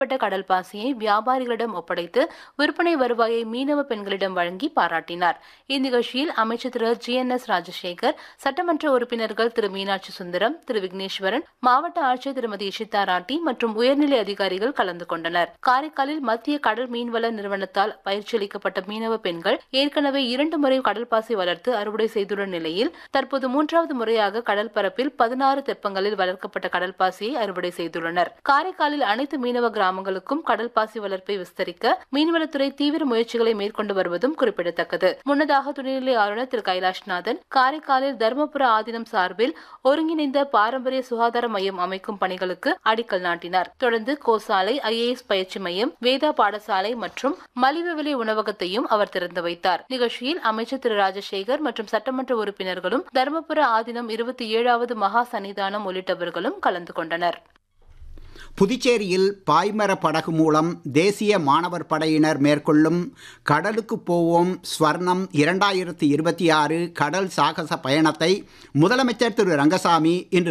பட்ட கடல் பாசியை வியாபாரிகளிடம் ஒப்படைத்து விற்பனை வருவாயை மீனவ பெண்களிடம் வழங்கி பாராட்டினார் இந்நிகழ்ச்சியில் அமைச்சர் Thiru G N S Rajasekar சட்டமன்ற உறுப்பினர்கள் திரு மீனாட்சி சுந்தரம் திரு விக்னேஸ்வரன் மாவட்ட ஆட்சியர் திருமதி இஷிதா ராட்டி மற்றும் உயர்நிலை அதிகாரிகள் கலந்து கொண்டனர் காரைக்காலில் மத்திய கடல் மீன்வள நிறுவனத்தால் பயிற்சியளிக்கப்பட்ட மீனவ பெண்கள் ஏற்கனவே இரண்டு முறை கடல் பாசி வளர்த்து அறுவடை செய்துள்ள நிலையில் தற்போது மூன்றாவது முறையாக கடல் பரப்பில் பதினாறு தெப்பங்களில் வளர்க்கப்பட்ட கடல் பாசியை அறுவடை செய்துள்ளனர் காரைக்காலில் அனைத்து மீனவ கிராமங்களுக்கும் கடல் பாசி வளர்ப்பை விஸ்தரிக்க மீன்வளத்துறை தீவிர முயற்சிகளை மேற்கொண்டு வருவதும் குறிப்பிடத்தக்கது முன்னதாக துணைநிலை ஆளுநர் திரு கைலாஷ்நாதன் காரைக்காலில் தருமபுர ஆதீனம் சார்பில் ஒருங்கிணைந்த பாரம்பரிய சுகாதார மையம் அமைக்கும் பணிகளுக்கு அடிக்கல் நாட்டினார் தொடர்ந்து கோசாலை ஐஏஎஸ் பயிற்சி மையம் வேதா பாடசாலை மற்றும் மலிவு விலை உணவகத்தையும் அவர் திறந்து வைத்தார் நிகழ்ச்சியில் அமைச்சர் திரு ராஜசேகர் மற்றும் சட்டமன்ற உறுப்பினர்களும் தருமபுர ஆதீனம் இருபத்தி ஏழாவது மகா சன்னிதானம் உள்ளிட்டவர்களும் கலந்து கொண்டனர் புதுச்சேரியில் பாய்மர படகு மூலம் தேசிய மாணவர் படையினர் மேற்கொள்ளும் கடலுக்கு போவோம் ஸ்வர்ணம் இரண்டாயிரத்தி இருபத்தி ஆறு கடல் சாகச பயணத்தை முதலமைச்சர் திரு ரங்கசாமி இன்று